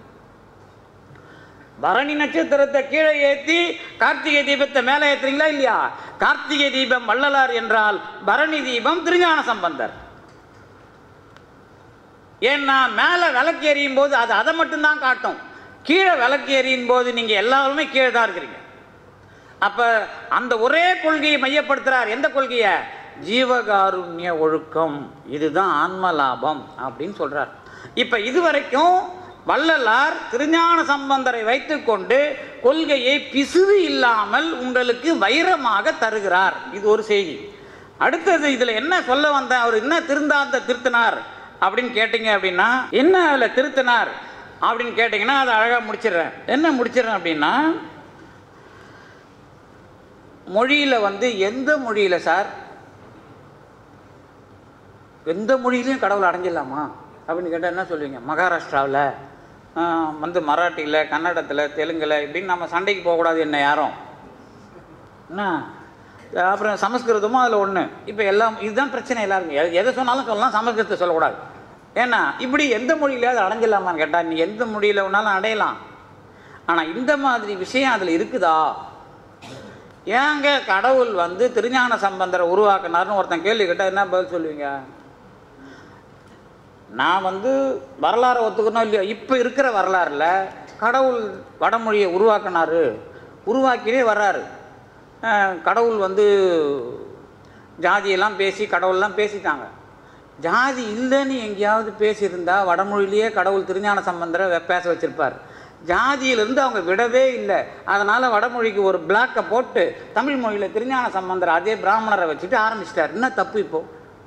பரணி நட்சத்திரத்தை கீழே ஏற்றி கார்த்திகை தீபத்தை மேலே ஏற்றுறீங்களா இல்லையா கார்த்திகை தீபம் வள்ளலார் என்றால் பரணி தீபம் திருஞான சம்பந்தர் ஏன்னா மேலே விளக்கு எறியும் போது அது அதை மட்டும்தான் காட்டும் கீழே விளக்கு எறியும் போது நீங்கள் எல்லாருமே கீழே தான் இருக்கிறீங்க அப்போ அந்த ஒரே கொள்கையை மையப்படுத்துகிறார் எந்த கொள்கையை ஜீவகாருண்ய ஒழுக்கம் இதுதான் ஆன்ம லாபம் அப்படின்னு சொல்கிறார் இப்போ இதுவரைக்கும் வள்ளலார் திருஞான சம்பந்தரை வைத்துக்கொண்டு கொள்கையை பிசுறு இல்லாமல் உங்களுக்கு வைரமாக தருகிறார் இது ஒரு செய்தி அடுத்தது இதில் என்ன சொல்ல வந்த அவர் என்ன திருந்தாந்த திருத்தினார் அப்படின்னு கேட்டிங்க அப்படின்னா என்ன அதில் திருத்தினார் அப்படின்னு கேட்டிங்கன்னா அதை அழகாக முடிச்சிடுறேன் என்ன முடிச்சிடுறேன் அப்படின்னா மொழியில் வந்து எந்த மொழியில் சார் எந்த மொழியிலையும் கடவுளை அடைஞ்சிடலாமா அப்படின்னு கேட்டால் என்ன சொல்லுவீங்க மகாராஷ்டிராவில் வந்து மராட்டியில் கன்னடத்தில் தெலுங்கில் இப்படின்னு நம்ம சண்டைக்கு போகக்கூடாது என்ன யாரும் என்ன அப்புறம் சமஸ்கிருதமும் அதில் ஒன்று இப்போ எல்லாம் இதுதான் பிரச்சனை எல்லாருக்கும் எது- எதை சொன்னாலும் சொல்லலாம் சமஸ்கிருதத்தை சொல்லக்கூடாது ஏன்னா இப்படி எந்த மொழியிலையாவது அடைஞ்சிடலாமான்னு கேட்டால் நீ எந்த மொழியில் வேணாலும் அடையலாம் ஆனால் இந்த மாதிரி விஷயம் அதில் இருக்குதா ஏங்க கடவுள் வந்து திருஞான சம்பந்தரை உருவாக்குனார்னு ஒருத்தன் கேள்வி கேட்டால் என்ன பதில் சொல்லுவீங்க நான் வந்து வரலாறை ஒத்துக்கணும் இல்லையா இப்போ இருக்கிற வரலாறில் கடவுள் வடமொழியை உருவாக்குனாரு உருவாக்கினே வர்றாரு அஹ் கடவுள் வந்து ஜாதியெல்லாம் பேசி கடவுள்லாம் பேசிட்டாங்க ஜாதி இல்லைன்னு எங்கேயாவது பேசியிருந்தா வடமொழியிலேயே கடவுள் திருஞான சம்பந்தரை வெ- பேச வச்சிருப்பார் ஜாதியிலிருந்து அவங்க விடவே இல்லை அதனால் வடமொழிக்கு ஒரு பிளாக்கை போட்டு தமிழ் மொழியில் திருஞான சம்பந்தர் அதே பிராமணரை வச்சுட்டு ஆரம்பிச்சிட்டார் என்ன தப்பு இப்போ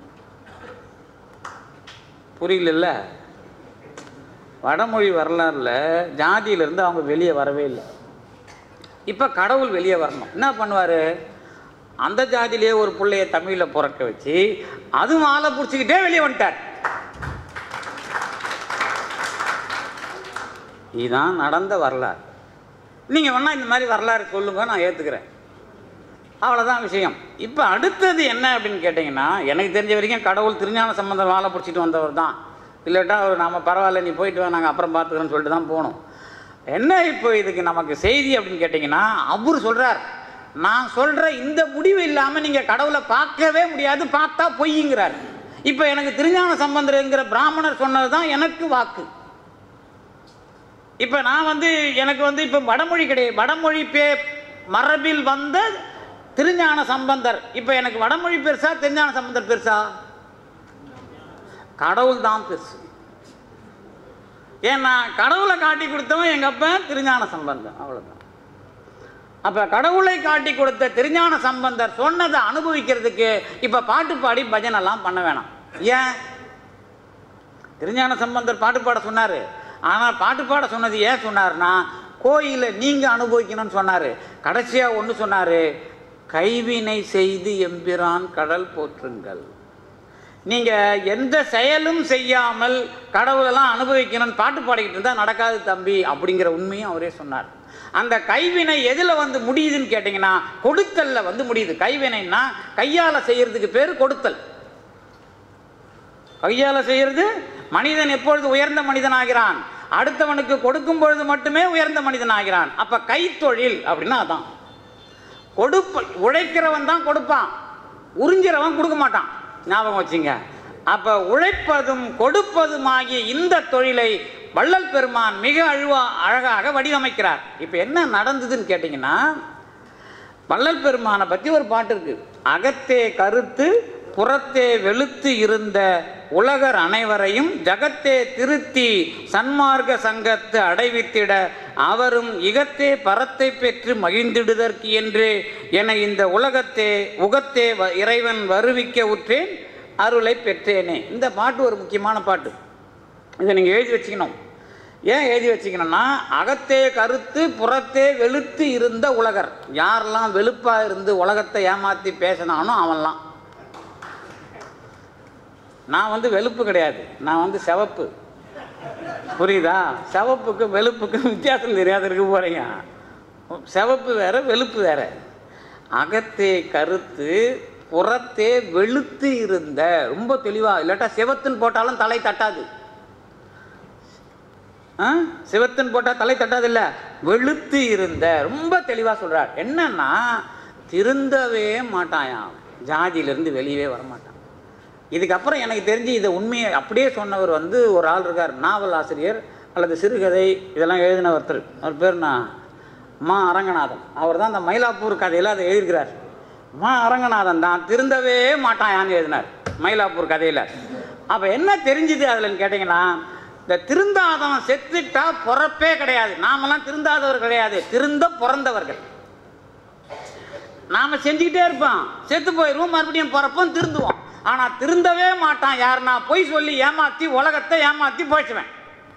புரியல வடமொழி வரலாறுல ஜாதியிலிருந்து அவங்க வெளியே வரவே இல்லை இப்போ கடவுள் வெளியே வரணும் என்ன பண்ணுவார் அந்த ஜாதியிலேயே ஒரு பிள்ளைய தமிழில் பிறக்க வச்சு அது மாலை பிடிச்சிக்கிட்டே வெளியே வந்துட்டார் இதுதான் நடந்த வரலாறு நீங்கள் வேணா இந்த மாதிரி வரலாறு சொல்லுங்க நான் ஏற்றுக்கிறேன் அவ்வளோதான் விஷயம் இப்போ அடுத்தது என்ன அப்படின்னு கேட்டிங்கன்னா எனக்கு தெரிஞ்ச வரைக்கும் கடவுள் திருஞான சம்பந்தம் வாழை பிடிச்சிட்டு வந்தவர் தான் இல்லாட்டா அவர் நாம பரவாயில்ல நீ போயிட்டு வா நாங்கள் அப்புறம் பார்த்துக்கிறோன்னு சொல்லிட்டு தான் போகணும் என்ன இப்போ இதுக்கு நமக்கு செய்தி அப்படின்னு கேட்டிங்கன்னா அவர் சொல்கிறார் நான் சொல்கிற இந்த முடிவு இல்லாமல் நீங்கள் கடவுளை பார்க்கவே முடியாது பார்த்தா பொய்யுங்கிறார் இப்போ எனக்கு திருஞான சம்பந்தருங்கிற பிராமணர் சொன்னது தான் எனக்கு வாக்கு இப்போ நான் வந்து எனக்கு வந்து இப்போ வடமொழி கிடையாது வடமொழி பே மரபில் வந்த திருஞான சம்பந்தர் இப்போ எனக்கு வடமொழி பெருசா திருஞான சம்பந்தர் பெருசா கடவுள் தான் பெருசு ஏன்னா கடவுளை காட்டி கொடுத்தவன் எங்கள் அப்பன் திருஞான சம்பந்தம் அவ்வளோதான் அப்போ கடவுளை காட்டி கொடுத்த திருஞான சம்பந்தர் சொன்னதை அனுபவிக்கிறதுக்கு இப்போ பாட்டு பாடி பஜனெல்லாம் பண்ண வேணாம் ஏன் திருஞான சம்பந்தர் பாட்டு பாட சொன்னார் ஆனால் பாட்டு பாட சொன்னது ஏன் சொன்னார்னா கோயிலை நீங்கள் அனுபவிக்கணும்னு சொன்னார் கடைசியாக ஒன்று சொன்னார் கைவினை செய்து எம்பிரான் கடல் போற்றுங்கள் நீங்கள் எந்த செயலும் செய்யாமல் கடவுளெல்லாம் அனுபவிக்கணும்னு பாட்டு பாடிக்கிட்டு இருந்தால் நடக்காது தம்பி அப்படிங்கிற உண்மையும் அவரே சொன்னார் அந்த கைவினை எதில் வந்து முடியுதுன்னு கேட்டிங்கன்னா கொடுத்தல்ல வந்து முடியுது கைவினைன்னா கையால் செய்யறதுக்கு பேர் கொடுத்தல் கையால் செய்யறது மனிதன் எப்பொழுது உயர்ந்த மனிதனாகிறான் அடுத்தவனுக்கு கொடுக்கும் பொழுது மட்டுமே உயர்ந்த மனிதனாகிறான் அப்ப கைத்தொழில் அப்படின்னா அதான் கொடுப்ப உழைக்கிறவன் தான் கொடுப்பான் உறிஞ்சிறவன் கொடுக்க மாட்டான் ஞாபகம் வச்சுங்க அப்ப உழைப்பதும் கொடுப்பதுமாகிய இந்த தொழிலை வள்ளல் பெருமான் மிக அழுவா அழகாக வடிவமைக்கிறார் இப்போ என்ன நடந்ததுன்னு கேட்டிங்கன்னா வள்ளல் பெருமானை பற்றி ஒரு பாட்டு இருக்கு அகத்தே கருத்து புறத்தே வெளுத்து இருந்த உலகர் அனைவரையும் ஜகத்தே திருத்தி சன்மார்க்க சங்கத்து அடைவித்திட அவரும் இகத்தே பரத்தை பெற்று மகிழ்ந்திடுதற்கு என்று என இந்த உலகத்தே உகத்தே வ- இறைவன் வருவிக்க உற்றேன் அருளை பெற்றேனே இந்த பாட்டு ஒரு முக்கியமான பாட்டு இதை நீங்கள் எழுதி வச்சுக்கணும் ஏன் எழுதி வச்சுக்கணும்னா அகத்தே கருத்து புறத்தே வெளுத்து இருந்த உலகர் யாரெல்லாம் வெளுப்பாக இருந்து உலகத்தை ஏமாற்றி பேசினானோ அவன்லாம் நான் வந்து வெளுப்பு கிடையாது நான் வந்து சிவப்பு புரியுதா சிவப்புக்கும் வெளுப்புக்கும் வித்தியாசம் தெரியாத இருக்க போகிறீங்க சிவப்பு வேற வெளுப்பு வேற அகத்தே கருத்து புறத்தே வெளுத்து இருந்த ரொம்ப தெளிவா இல்லாட்டா சிவத்துன்னு போட்டாலும் தலை தட்டாது ஆ? சிவத்துன்னு போட்டால் தலை தட்டாது இல்ல வெளுத்து இருந்த ரொம்ப தெளிவாக சொல்றார் என்னன்னா திருந்தவே மாட்டாயாம் ஜாதியிலிருந்து வெளியவே வரமாட்டான் இதுக்கப்புறம் எனக்கு தெரிஞ்சு இதை உண்மையை அப்படியே சொன்னவர் வந்து ஒரு ஆள் இருக்கார் நாவல் ஆசிரியர் அல்லது சிறுகதை இதெல்லாம் எழுதின ஒருத்தர் அவர் பேர் நான் மா அரங்கநாதன் அவர் தான் அந்த மயிலாப்பூர் கதையில் அதை எழுதியிருக்கிறார் மா அரங்கநாதன் தான் திருந்தவே மாட்டாயான்னு எழுதினார் மயிலாப்பூர் கதையில் அப்போ என்ன தெரிஞ்சுது அதுலன்னு கேட்டிங்கன்னா இந்த திருந்தாதவன் செத்துட்டா பிறப்பே கிடையாது நாமெல்லாம் திருந்தாதவர் கிடையாது திருந்த பிறந்தவர்கள் நாம செஞ்சுக்கிட்டே இருப்போம் செத்து போயிடுவோம் மறுபடியும் பிறப்போம் திருந்துவோம் ஆனா திருந்தவே மாட்டான் யாருன்னா பொய் சொல்லி ஏமாத்தி உலகத்தை ஏமாத்தி போச்சுவேன்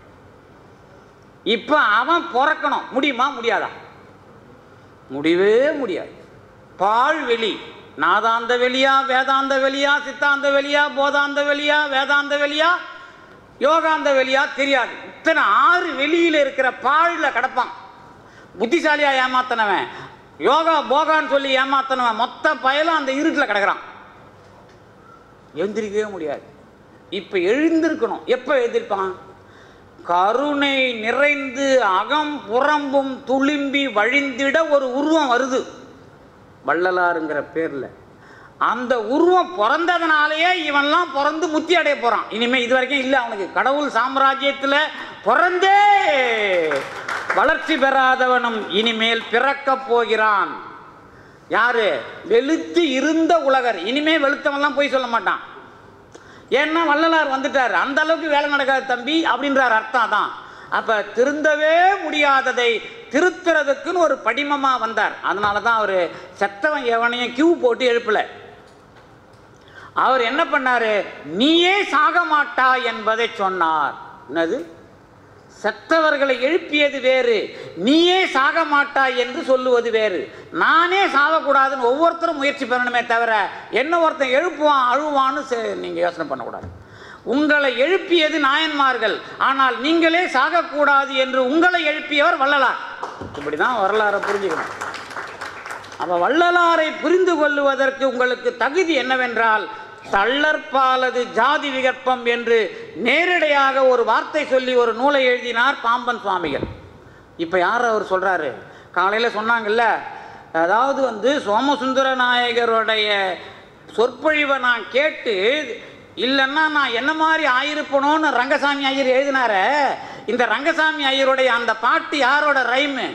இப்ப அவன் பிறக்கணும் முடியுமா முடியாதா முடியவே முடியாது பால் வெளி நாதாந்த வெளியா வேதாந்த வெளியா சித்தாந்த வெளியா போதாந்த வெளியா வேதாந்த வெளியா யோகாந்த வெளியா தெரியாது இத்தனை ஆறு வெளியில இருக்கிற பால்ல கிடப்பான் புத்திசாலியா ஏமாத்தினவன் யோகா போகான்னு சொல்லி ஏமாத்தினவன் மொத்த பயலும் அந்த இருட்டில் கிடக்குறான் எழுந்திருக்கவே முடியாது இப்போ எழுந்திருக்கணும் எப்போ எழுந்திருப்பான் கருணை நிறைந்து அகம் புறம்பும் துளிம்பி வழிந்திட ஒரு உருவம் வருது வள்ளலாருங்கிற பேர்ல அந்த உருவம் பிறந்ததுனாலேயே இவன்லாம் பிறந்து முத்தி அடைய போறான் இனிமே இது வரைக்கும் இல்லை அவனுக்கு கடவுள் சாம்ராஜ்யத்தில் பிறந்தே வளர்ச்சி பெறாதவனும் இனிமேல் பிறக்கப் போகிறான் யாரு வெளுத்து இருந்த உலகர் இனிமே வெளுத்தவன்லாம் போய் சொல்ல மாட்டான் ஏன்னா வள்ளலார் வந்துட்டார் அந்த அளவுக்கு வேலை நடக்காது தம்பி அப்படின்றார் அர்த்தம் தான் அப்ப திருந்தவே முடியாததை திருத்துறதுக்குன்னு ஒரு படிமமா வந்தார் அதனால தான் அவர் செத்தவன் எவனையும் கியூ போட்டு எழுப்பல அவர் என்ன பண்ணாரு நீயே சாக மாட்டா என்பதை சொன்னார் என்னது செத்தவர்களை எழுப்பியது வேறு நீயே சாக மாட்டாய் என்று சொல்லுவது வேறு நானே சாகக்கூடாதுன்னு ஒவ்வொருத்தரும் முயற்சி பண்ணணுமே தவிர என்ன ஒருத்தன் எழுப்புவான் அழுவான்னு செ- நீங்க யோசனை பண்ணக்கூடாது உங்களை எழுப்பியது நாயன்மார்கள் ஆனால் நீங்களே சாகக்கூடாது என்று உங்களை எழுப்பியவர் வள்ளலார் இப்படிதான் வரலாறை புரிஞ்சுக்கணும் அப்ப வள்ளலாரை புரிந்து கொள்ளுவதற்கு உங்களுக்கு தகுதி என்னவென்றால் தள்ளற்பாலது ஜாதி விகற்பம் என்று நேரடியாக ஒரு வார்த்தை சொல்லி ஒரு நூலை எழுதினார் பாம்பன் சுவாமிகள் இப்போ யார் அவர் சொல்றாரு காலையில் சொன்னாங்கல்ல அதாவது வந்து சோமசுந்தர நாயகருடைய சொற்பொழிவை நான் கேட்டு இல்லைன்னா நான் என்ன மாதிரி ஆயிருப்பணும்னு ரங்கசாமி ஐயர் எழுதினாரே இந்த ரங்கசாமி ஐயருடைய அந்த பாட்டு யாரோட ரைமு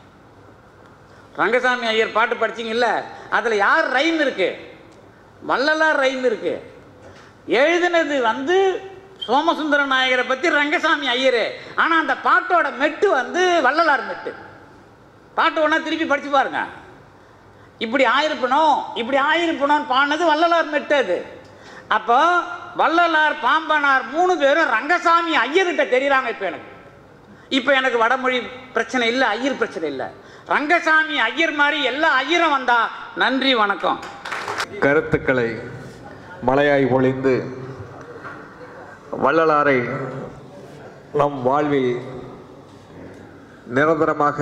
ரங்கசாமி ஐயர் பாட்டு படிச்சீங்கல்ல அதில் யார் ரைம் இருக்கு வள்ளலார் ரைம் இருக்கு எழுதினது வந்து சோமசுந்தர நாயகரை பற்றி ரங்கசாமி ஐயர் ஆனால் அந்த பாட்டோட மெட்டு வந்து வள்ளலார் மெட்டு பாட்டு ஒன்றா திருப்பி படிச்சு பாருங்க இப்படி ஆயிருப்பணும் இப்படி ஆயிருப்பணும்னு பாடினது வள்ளலார் மெட்டு அது அப்போ வள்ளலார் பாம்பனார் மூணு பேரும் ரங்கசாமி ஐயர்கிட்ட தெரியுறாங்க இப்போ எனக்கு இப்போ எனக்கு வடமொழி பிரச்சனை இல்லை ஐயர் பிரச்சனை இல்லை ரங்கசாமி ஐயர் மாதிரி எல்லா ஐயரும் வந்தா நன்றி வணக்கம் கருத்துக்களை மலையாய் பொழிந்து வள்ளலாரை நம் வாழ்வில் நிரந்தரமாக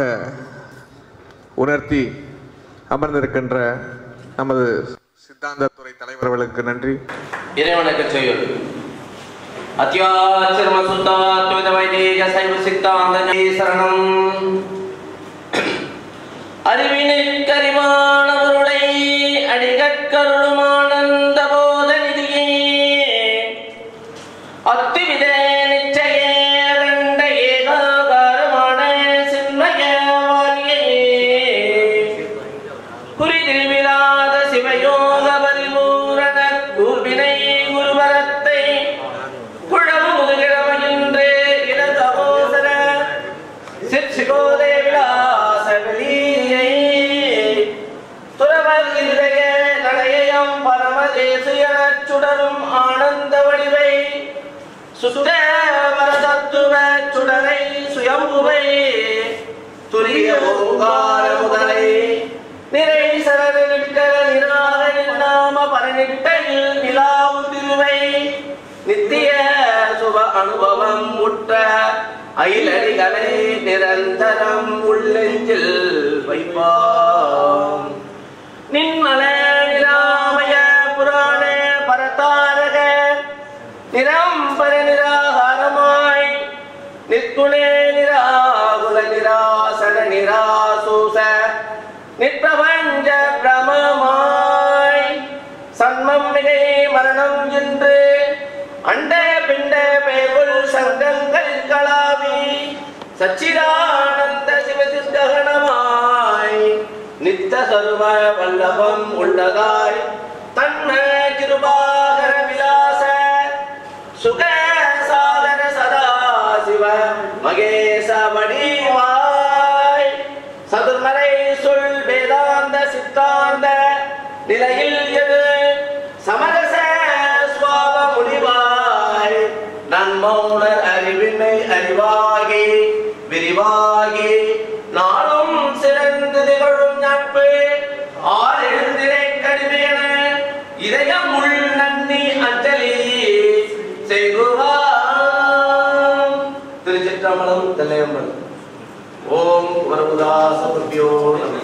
உணர்த்தி அமர்ந்திருக்கின்ற நமது சித்தாந்தத்துறை தலைவர்களுக்கு நன்றி இறைவனுக்கு செய்யுள் அத்தியாச்சரம சுத்தாத்வித வைதேக சைவ சித்தாந்த சரணம் அறிவினுக்கறிவானவருடைய அடிகட்கருளுமானந்த போத நிதியே அத்திவித நிச்சயரண்ட ஏகாகாரமான சின்மய குறிதில் விழாத சிவயோக பரிபூரண கூர்வினை குருவரத்தை குழவு முதுகிழமையின்றே இளதமோசர சிற்சிகோதே விலாச வெளியை துறவர் இதய நடையம் பரமதேசு எனச் சுடரும் ஆனந்த வடிவை சுத்த வரதத்துவ சுடரை சுயம்புவை துரிய ஓங்கார முதலை நிறை சரணிட்ட நிராக நாம பரநிட்டையில் நிலாவு திருவை நித்திய சுப அனுபவம் முற்ற அயிலடிகளை நிரந்தரம் உள்ளெஞ்சில் வைப்பாம் நின்மல நிலாமய நிற்குணே நிராகுல நிராசன நிராசூச நிற்பிரபஞ்ச பிரமமாய் சன்மம் மிகை மரணம் என்று அண்ட பிண்ட பேகுல் சங்கங்கள் கலாவி சச்சிதானந்த சிவசித்தகணமாய் நித்த சர்வ வல்லபம் உள்ளதாய் தன்ம கிருபாகர விலாச சுக சாகர சதா சிவ மகேச வடிவாய் சதுர்மறை சொல் வேதாந்த சித்தாந்த நிலையில் எது சமரச சுவாப முடிவாய் நன்மௌனர் அறிவினை அறிவாகி விரிவாகி நாளும் சிறந்து திகழும் நட்பு ஆர் எழுந்திரை கடுமையன இதயம் உள் நன்னி அஞ்சலி செய்குவாம் திருச்சிற்றம்பலம் தலையம்பலம் ஓம் வரமுதாசபியோ நம